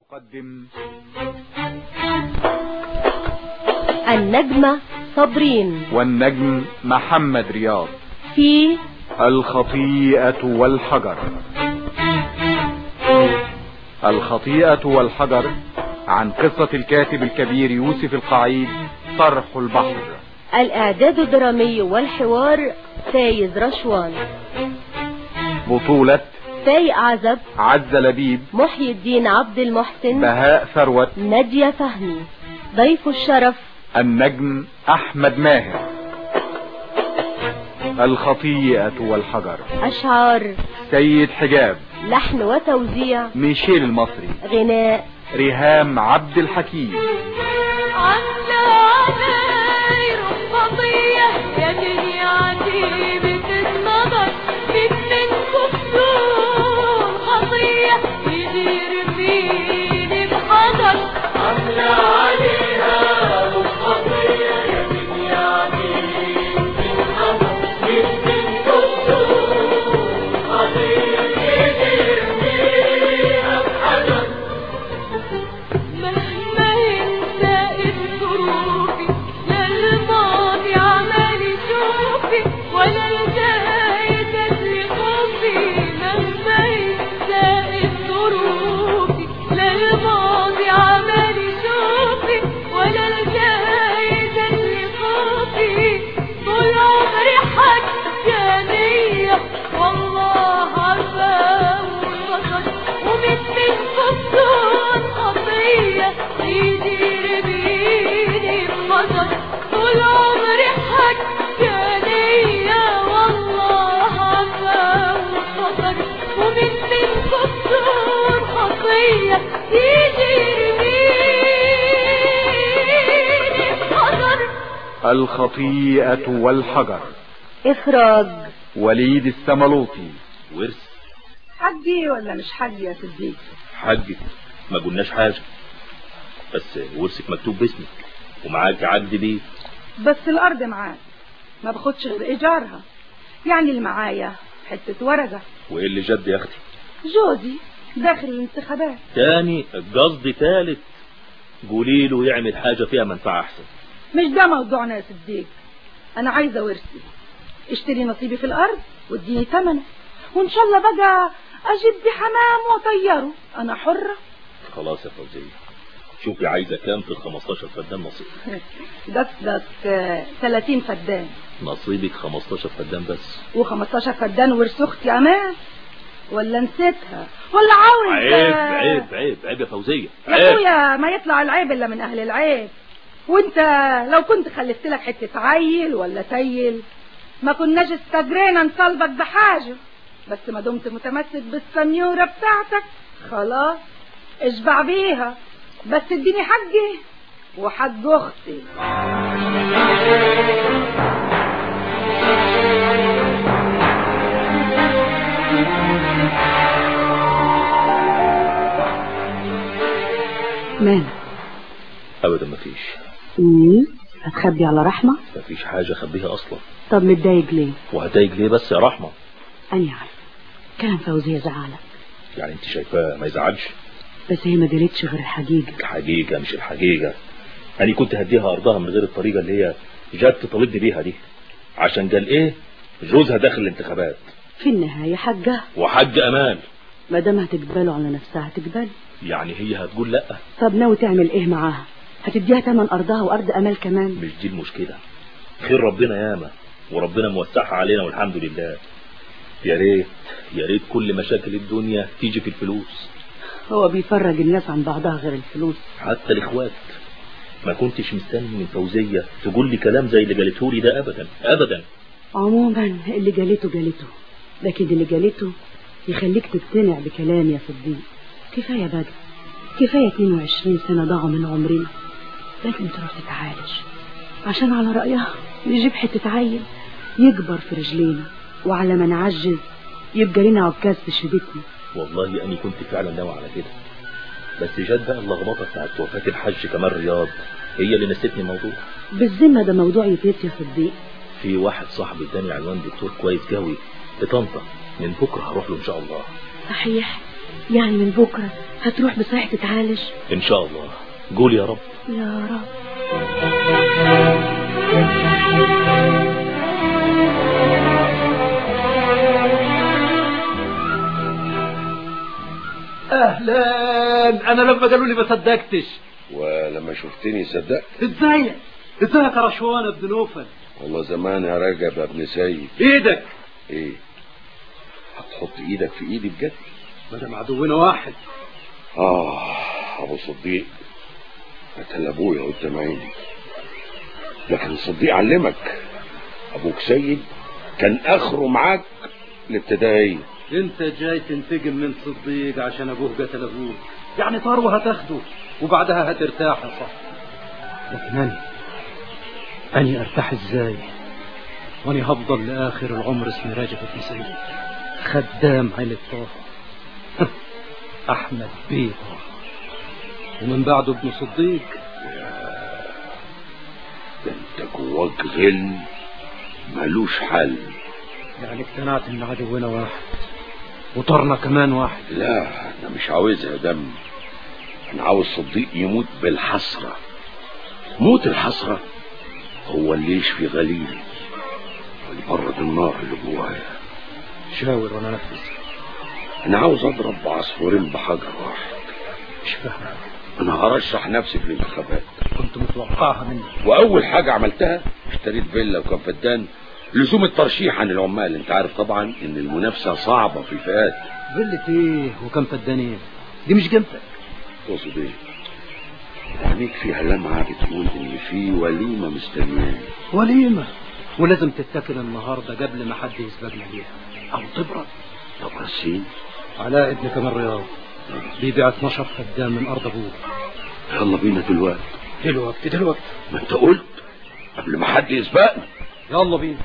قدم النجمة صابرين والنجم محمد رياض في الخطيئة والحجر الخطيئة والحجر عن قصة الكاتب الكبير يوسف القعيد طرح البحر الإعداد الدرامي والحوار فايز رشوان بطولة فايق عزب عز لبيب محي الدين عبد المحسن بهاء ثروت نادية فهمي ضيف الشرف النجم أحمد ماهر الخطيئة والحجر أشعار سيد حجاب لحن وتوزيع ميشيل المصري غناء ريهام عبد الحكيم عنا عذير خطية يا دنيا عجيبة النظر مثل كفتور خطية يدير فيني بحذر عنا عليها خطية يا دنيا عجيبة النظر مثل كفتور خطية يدير فيها بحذر مهما ينسى ظروفي لا الماضي عمال يشوفي ولا الجاي تدري خوفي مهما ينسى ظروفي لا الماضي عمال يشوفي ولا الجاي تدري خوفي طول عمري حجانية والله عارفة وانبسط ومثل الكفتون خطية يدير بيني بخطر طول عمري حجانية والله عارفة وانبسط ومثل الكفتون خطية يدير بيني بخطر الخطيئة والحجر إخراج وليد السملوطي ورث حجي ولا مش حجي يا صديق حجك ما قلناش حاجة بس ورثك مكتوب باسمك ومعاك عقد بيه بس الارض معاك ما باخدش غير ايجارها يعني اللي معايا حته ورقه وايه اللي جد يا اختي جوزي داخل الانتخابات تاني القصد تالت قولي له يعمل حاجة فيها منفعة احسن مش ده موضوعنا يا صديق انا عايزه ورثي اشتري نصيبي في الارض واديني ثمنه وان شاء الله بقى اجيب بيه حمام واطيره انا حره خلاص يا فوزية شوفي عايزة كام في ال 15 فدان نصيب قصدك آه، 30 فدان نصيبك 15 فدان بس و15 فدان ورث اختي امان ولا نسيتها ولا عاوز عيب آه، عيب عيب عيب يا فوزية يا عيب اخويا ما يطلع العيب الا من اهل العيب وانت لو كنت خلفت لك حته عيل ولا تيل ما كناش استجرينا نطالبك بحاجه بس ما دمت متمسك بالسنيوره بتاعتك خلاص اشبع بيها بس اديني حقي وحق اختي مالك ابدا مفيش ايه هتخبي على رحمة مفيش حاجة اخبيها اصلا طب متضايق ليه وهتضايق ليه بس يا رحمة انا عارفه كلام فوزية زعلك يعني انت شايفاه ما يزعلش بس هي ما قالتش غير الحقيقة الحقيقة مش الحقيقة أنا كنت هديها أرضها من غير الطريقة اللي هي جت تطالبني بيها دي عشان قال إيه جوزها داخل الانتخابات في النهاية حقها وحج أمان ما دام هتقبله على نفسها هتقبل يعني هي هتقول لأ طب ناوي تعمل ايه معاها هتديها تمن ارضها وارض امال كمان مش دي المشكلة خير ربنا ياما وربنا موسعها علينا والحمد لله يا ريت يا ريت كل مشاكل الدنيا تيجي في الفلوس هو بيفرج الناس عن بعضها غير الفلوس حتى الإخوات ما كنتش مستني من فوزية تقول لي كلام زي اللي قالته لي ده أبدا أبدا عموما اللي قالته قالته لكن اللي قالته يخليك تقتنع بكلامي يا صديق كفاية بقى كفاية 22 سنة ضاعوا من عمرنا لازم تروح تتعالج عشان على رأيها نجيب حتة عيل يكبر في رجلينا وعلى ما نعجز يبقى لنا عكاز في شبيتنا والله أني كنت فعلا ناوي على كده بس جت بقى اللخبطة بتاعت وفاة الحج كمان رياض هي اللي نسيتني الموضوع بالذمة ده موضوع يفيت يا صديق في واحد صاحبي اداني عنوان دكتور كويس قوي في طنطا من بكرة هروح له إن شاء الله صحيح يعني من بكرة هتروح بصحيح تتعالج ان شاء الله قول يا رب يا رب اهلا انا لما قالوا لي ما صدقتش ولما شفتني صدقت ازاي ازيك يا رشوان ابن نوفل والله زمان يا رجب يا ابن سيد ايدك ايه هتحط ايدك في ايدي بجد ما دام عدونا واحد اه ابو صديق قتل ابويا قدام عيني لكن صديق علمك ابوك سيد كان اخره معاك الابتدائيه انت جاي تنتقم من صديق عشان ابوه قتل ابوك يعني ثروه هتاخده وبعدها هترتاح يا صاحبي لكن انا اني ارتاح ازاي واني هفضل لاخر العمر اسمي راجب بن سيد خدام عيلة طه احمد بيه طه ومن بعده ابن صديق ده انت جواك غل ملوش حل يعني اقتنعت ان عدونا واحد وطرنا كمان واحد لا انا مش عاوزها دم انا عاوز صديق يموت بالحسرة موت الحسرة هو اللي يشفي غليلي ويبرد النار اللي جوايا شاور وانا نفذ انا عاوز اضرب بعصفورين بحجر واحد مش فاهم انا هرشح نفسي في الانتخابات كنت متوقعها منك واول حاجة عملتها اشتريت فيلا وكان فدان لزوم الترشيح عن العمال انت عارف طبعا ان المنافسة صعبة في الفئات فيلة ايه وكم فدان ايه دي مش جنبك تقصد ايه عينيك فيها لمعة بتقول ان في وليمة مستنياني وليمة ولازم تتاكل النهاردة قبل ما حد يسبقنا ليها او تبرد طب رسين علاء ابن كمال رياض بيبيع 12 فدان من ارض ابوه يلا بينا دلوقتي دلوقتي دلوقتي ما انت قلت قبل ما حد يسبقني يلا بينا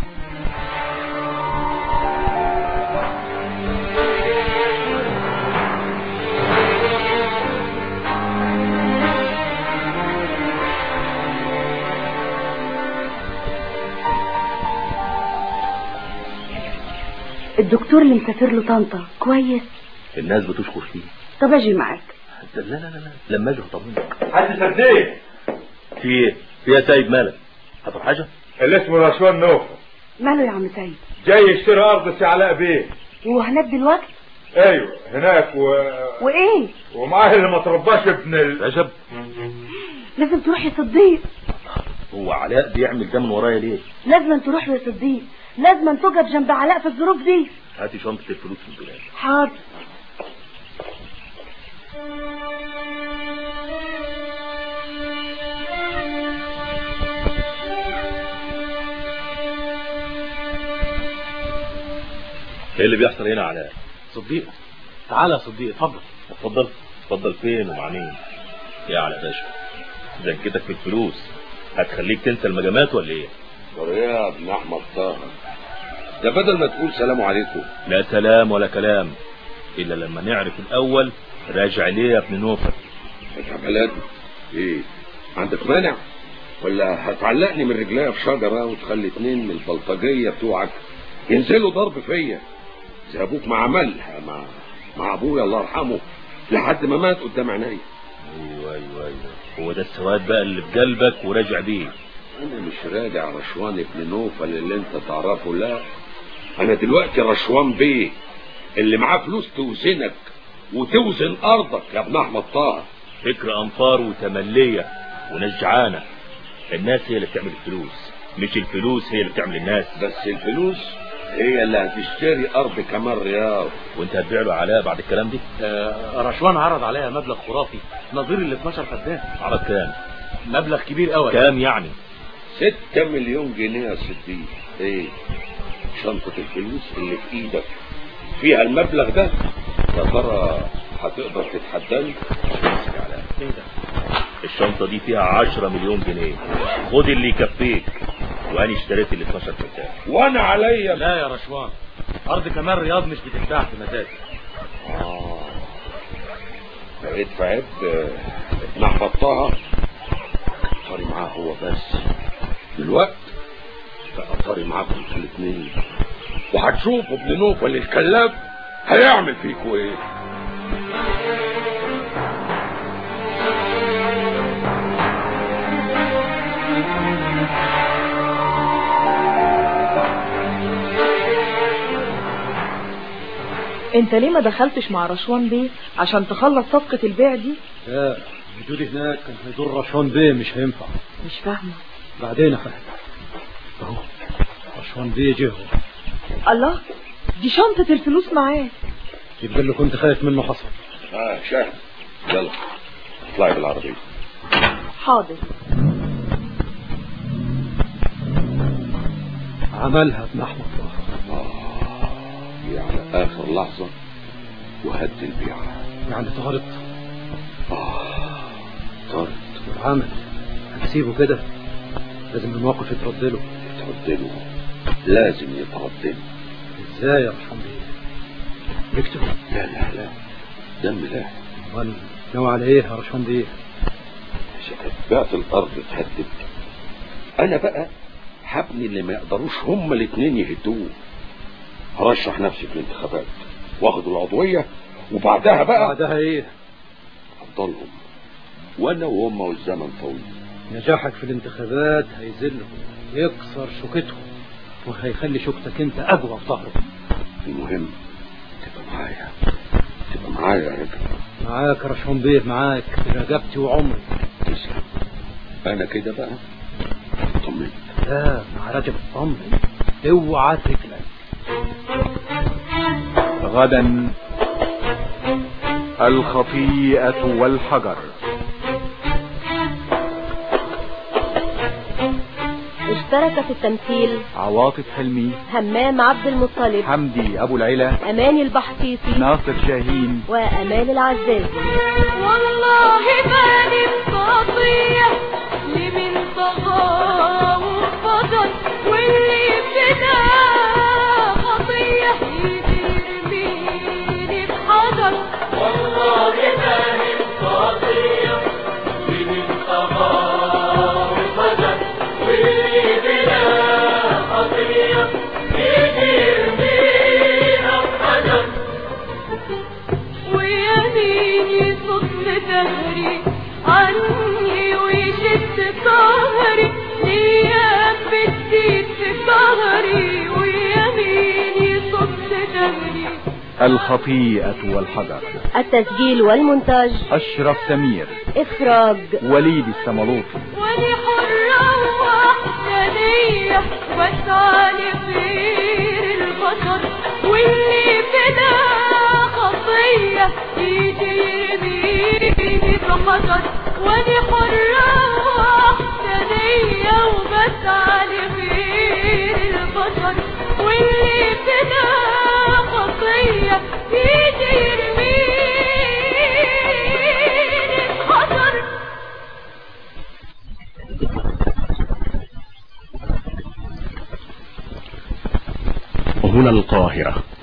الدكتور اللي مسافر له طنطا كويس الناس بتشكر فيه طب اجي معاك لا لا لا لا لما اجي هطمنك حد صدق في ايه في يا سيد مالك هتروح حاجه اللي اسمه رشوان نوفل ماله يا عم سيد جاي يشتري ارض سي علاء بيه وهو هناك دلوقتي ايوه هناك و... وايه ومعاه اللي ما ترباش ابن ال... رجب لازم تروح يا صديق هو علاء بيعمل ده من ورايا ليه لازم تروح يا صديق لازم تقف جنب علاء في الظروف دي هاتي شنطه الفلوس في الدولاب حاضر ايه اللي بيحصل هنا يا علاء صديق تعالى يا صديق اتفضل اتفضل اتفضل فين ومع مين يا علاء باشا زنكتك في الفلوس هتخليك تنسى المجامات ولا ايه يا ابن احمد طه ده بدل ما تقول سلام عليكم لا سلام ولا كلام الا لما نعرف الاول راجع ليه يا ابن نوفل يا بلد ايه عندك مانع ولا هتعلقني من رجليا في شجرة وتخلي اتنين من البلطجية بتوعك ينزلوا ضرب فيا زي ابوك ما عملها مع مع ابويا الله يرحمه لحد ما مات قدام عينيا ايوه ايوه ايوه هو ده السواد بقى اللي في قلبك وراجع بيه انا مش راجع رشوان ابن نوفل اللي انت تعرفه لا انا دلوقتي رشوان بيه اللي معاه فلوس توزنك وتوزن ارضك يا ابن احمد طه فكر انفار وتملية ونجعانة الناس هي اللي بتعمل الفلوس مش الفلوس هي اللي بتعمل الناس بس الفلوس هي اللي هتشتري ارض كمان رياض وانت هتبيع له علاء بعد الكلام دي آه رشوان عرض عليها مبلغ خرافي نظير ال 12 فدان عرض كام مبلغ كبير قوي كام يعني ستة مليون جنيه يا صديق ايه شنطة الفلوس اللي في ايدك فيها المبلغ ده يا ترى هتقدر تتحداني امسك يا علاء الشنطة دي فيها 10 مليون جنيه خد اللي يكفيك وانا اشتريت ال 12 فدان وانا عليا لا يا رشوان ارض كمال رياض مش بتتباع في مزاجي آه. بقيت في عب ابن احمد طه طاري معاه هو بس دلوقتي بقى طاري معاكم انتوا الاثنين وهتشوفوا ابن نوفل الكلاب هيعمل فيكوا ايه انت ليه ما دخلتش مع رشوان بيه عشان تخلص صفقة البيع دي لا وجودي هناك كان هيضر رشوان بيه مش هينفع مش فاهمة بعدين افهم اهو رشوان بيه جه الله دي شنطة الفلوس معاه يبقى اللي كنت خايف منه حصل اه شاهد يلا اطلعي بالعربية حاضر عملها ابن احمد طه هي على اخر لحظة وهد البيعة يعني طارت اه طارت والعمل هنسيبه كده لازم الموقف يترد له يترددوا لازم يترددوا ازاي يا رشوان بيه نكتب لا لا لا دم لا امال ناوي على ايه يا رشوان بيه بعت الارض اتهدد انا بقى هبني اللي ما يقدروش هما الاتنين يهدوه هرشح نفسي في الانتخابات واخد العضوية وبعدها بقى بعدها ايه افضلهم وانا وهم والزمن طويل نجاحك في الانتخابات هيذلهم يكسر شوكتهم وهيخلي شوكتك انت اقوى في ظهرهم المهم تبقى معايا تبقى معايا يا راجل معاك يا رشوان بيه معاك برقبتي وعمري تسلم انا كده بقى طمنت لا مع رجب اطمن اوعى تقلق غدا الخطيئة والحجر اشترك في التمثيل عواطف حلمي همام عبد المطلب حمدي أبو العلا أماني البحطيطي ناصر شاهين وأمال العزازي والله ما نستطيع لمن طغى وفضل واللي بنا خطية يرميني بحجر والله ما نستطيع لمن طغى وفضل واللي بنا خطية يرمينا بحجر ويميني صدر دهري عني ويشد ظهري ليام بتزيد في ظهري ويميني صدر دهري الخطيئة والحجر التسجيل والمونتاج أشرف سمير إخراج وليد السملوطي ولي حرة وحدانية وسعى لخير البشر واللي بدا خطية يجي يرميني بحجر ولي حرة وحدانية وبسعى لخير البشر واللي بدا خطية يجي يرميني بحجر هنا القاهرة